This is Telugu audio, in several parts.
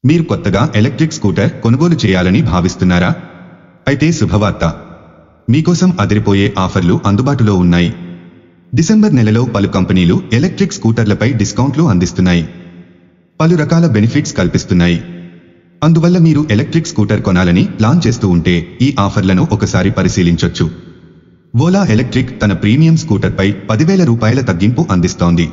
మీరు కొత్తగా ఎలక్ట్రిక్ స్కూటర్ కొనుగోలు చేయాలని భావిస్తున్నారా అయితే శుభవార్త మీకోసం అదిరిపోయే ఆఫర్లు అందుబాటులో ఉన్నాయి డిసెంబర్ నెలలో పలు కంపెనీలు ఎలక్ట్రిక్ స్కూటర్లపై డిస్కౌంట్లు అందిస్తున్నాయి పలు రకాల బెనిఫిట్స్ కల్పిస్తున్నాయి అందువల్ల మీరు ఎలక్ట్రిక్ స్కూటర్ కొనాలని ప్లాన్ చేస్తూ ఉంటే ఈ ఆఫర్లను ఒకసారి పరిశీలించొచ్చు ఓలా ఎలక్ట్రిక్ తన ప్రీమియం స్కూటర్పై పదివేల రూపాయల తగ్గింపు అందిస్తోంది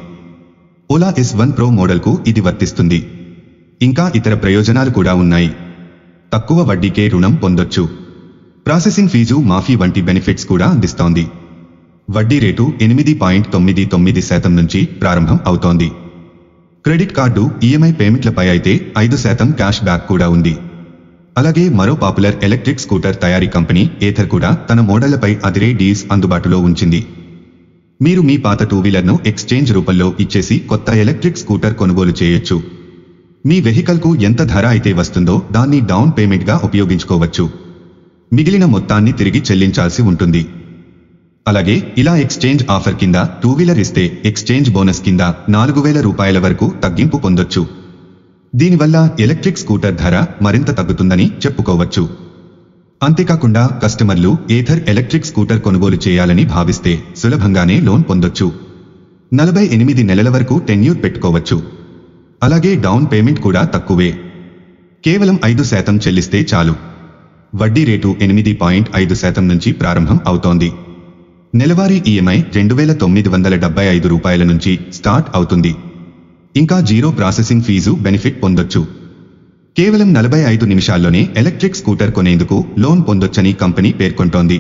ఓలా ఎస్ వన్ ప్రో మోడల్కు ఇది వర్తిస్తుంది ఇంకా ఇతర ప్రయోజనాలు కూడా ఉన్నాయి తక్కువ వడ్డీకే రుణం పొందొచ్చు ప్రాసెసింగ్ ఫీజు మాఫీ వంటి బెనిఫిట్స్ కూడా అందిస్తోంది వడ్డీ రేటు ఎనిమిది పాయింట్ తొమ్మిది తొమ్మిది శాతం నుంచి ప్రారంభం అవుతోంది క్రెడిట్ కార్డు ఈఎంఐ పేమెంట్లపై అయితే ఐదు శాతం క్యాష్ బ్యాక్ కూడా ఉంది అలాగే మరో పాపులర్ ఎలక్ట్రిక్ స్కూటర్ తయారీ కంపెనీ ఏథర్ కూడా తన మోడళ్లపై అదిరే డీల్స్ అందుబాటులో ఉంచింది మీరు మీ పాత టూ వీలర్ను ఎక్స్చేంజ్ రూపంలో ఇచ్చేసి కొత్త ఎలక్ట్రిక్ స్కూటర్ కొనుగోలు చేయొచ్చు మీ వెహికల్కు ఎంత ధర అయితే వస్తుందో దాన్ని డౌన్ పేమెంట్గా ఉపయోగించుకోవచ్చు మిగిలిన మొత్తాన్ని తిరిగి చెల్లించాల్సి ఉంటుంది అలాగే ఇలా ఎక్స్చేంజ్ ఆఫర్ కింద టూ వీలర్ ఇస్తే ఎక్స్చేంజ్ బోనస్ కింద నాలుగు వేల రూపాయల వరకు తగ్గింపు పొందొచ్చు దీనివల్ల ఎలక్ట్రిక్ స్కూటర్ ధర మరింత తగ్గుతుందని చెప్పుకోవచ్చు అంతేకాకుండా కస్టమర్లు ఏథర్ ఎలక్ట్రిక్ స్కూటర్ కొనుగోలు చేయాలని భావిస్తే సులభంగానే లోన్ పొందొచ్చు నలభై ఎనిమిది నెలల వరకు టెన్యూర్ పెట్టుకోవచ్చు అలాగే డౌన్ పేమెంట్ కూడా తక్కువే కేవలం ఐదు శాతం చెల్లిస్తే చాలు వడ్డీ రేటు ఎనిమిది పాయింట్ ఐదు శాతం నుంచి ప్రారంభం అవుతోంది నెలవారీ ఈఎంఐ రెండు వేల తొమ్మిది వందల డెబ్బై ఐదు రూపాయల నుంచి స్టార్ట్ అవుతుంది ఇంకా జీరో ప్రాసెసింగ్ ఫీజు బెనిఫిట్ పొందొచ్చు కేవలం నలభై ఐదు నిమిషాల్లోనే ఎలక్ట్రిక్ స్కూటర్ కొనేందుకు లోన్ పొందొచ్చని కంపెనీ పేర్కొంటోంది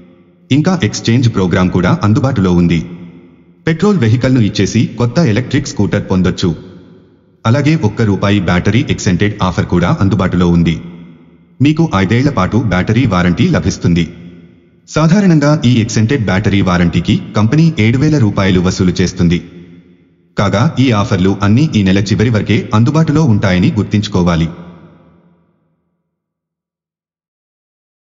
ఇంకా ఎక్స్చేంజ్ ప్రోగ్రాం కూడా అందుబాటులో ఉంది పెట్రోల్ వెహికల్ను ఇచ్చేసి కొత్త ఎలక్ట్రిక్ స్కూటర్ పొందొచ్చు అలాగే ఒక్క రూపాయి బ్యాటరీ ఎక్సెంటెడ్ ఆఫర్ కూడా అందుబాటులో ఉంది మీకు ఐదేళ్ల పాటు బ్యాటరీ వారంటీ లభిస్తుంది సాధారణంగా ఈ ఎక్సెంటెడ్ బ్యాటరీ వారంటీకి కంపెనీ ఏడు వేల రూపాయలు వసూలు చేస్తుంది కాగా ఈ ఆఫర్లు అన్నీ ఈ నెల చివరి వరకే అందుబాటులో ఉంటాయని గుర్తుంచుకోవాలి